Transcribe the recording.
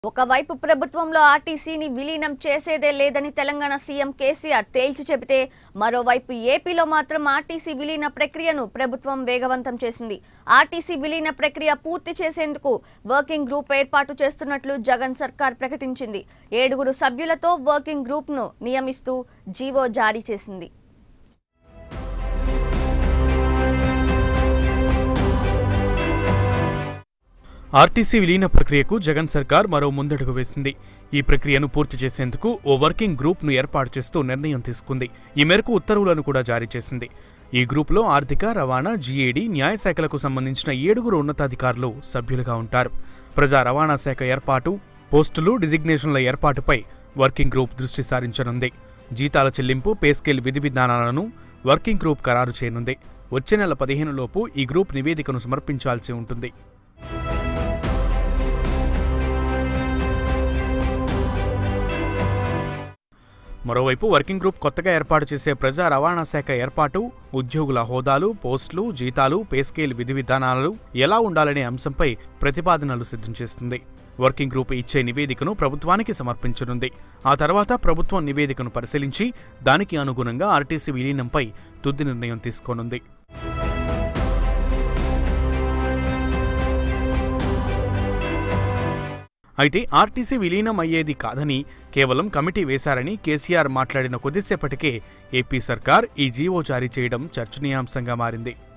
ఒకవైపు ప్రభుత్వంలో ఆర్టీసీని విలీనం చేసేదే లేదని తెలంగాణ సీఎం కేసీఆర్ తేల్చి చెబితే మరోవైపు ఏపీలో మాత్రం ఆర్టీసీ విలీన ప్రక్రియను ప్రభుత్వం వేగవంతం చేసింది ఆర్టీసీ విలీన ప్రక్రియ పూర్తి చేసేందుకు వర్కింగ్ గ్రూప్ ఏర్పాటు చేస్తున్నట్లు జగన్ సర్కార్ ప్రకటించింది ఏడుగురు సభ్యులతో వర్కింగ్ గ్రూప్ను నియమిస్తూ జీవో జారీ చేసింది ఆర్టీసీ విలీన ప్రక్రియకు జగన్ సర్కార్ మరో ముందడుగు వేసింది ఈ ప్రక్రియను పూర్తి చేసేందుకు ఓ వర్కింగ్ గ్రూప్ను ఏర్పాటు చేస్తూ నిర్ణయం తీసుకుంది ఈ మేరకు ఉత్తర్వులను కూడా జారీ చేసింది ఈ గ్రూప్లో ఆర్థిక రవాణా జీఏడీ న్యాయశాఖలకు సంబంధించిన ఏడుగురు ఉన్నతాధికారులు సభ్యులుగా ఉంటారు ప్రజా రవాణా శాఖ ఏర్పాటు పోస్టులు డిజిగ్నేషన్ల ఏర్పాటుపై వర్కింగ్ గ్రూప్ దృష్టి సారించనుంది జీతాల చెల్లింపు పే స్కేల్ విధి విధానాలను వర్కింగ్ గ్రూప్ ఖరారు చేయనుంది వచ్చే నెల పదిహేనులోపు ఈ గ్రూప్ నివేదికను సమర్పించాల్సి ఉంటుంది మరోవైపు వర్కింగ్ గ్రూప్ కొత్తగా ఏర్పాటు చేసే ప్రజా రవాణా శాఖ ఏర్పాటు ఉద్యోగుల హోదాలు పోస్టులు జీతాలు పే స్కేల్ విధి విధానాలు ఎలా ఉండాలనే అంశంపై ప్రతిపాదనలు సిద్ధం చేస్తుంది వర్కింగ్ గ్రూప్ ఇచ్చే నివేదికను ప్రభుత్వానికి సమర్పించనుంది ఆ తర్వాత ప్రభుత్వం నివేదికను పరిశీలించి దానికి అనుగుణంగా ఆర్టీసీ విలీనంపై తుది నిర్ణయం తీసుకోనుంది అయితే ఆర్టీసీ విలీనం అయ్యేది కాదని కేవలం కమిటీ వేశారని కేసీఆర్ మాట్లాడిన కొద్దిసేపటికే ఏపీ సర్కార్ ఈ జీవో జారీ చేయడం చర్చనీయాంశంగా మారింది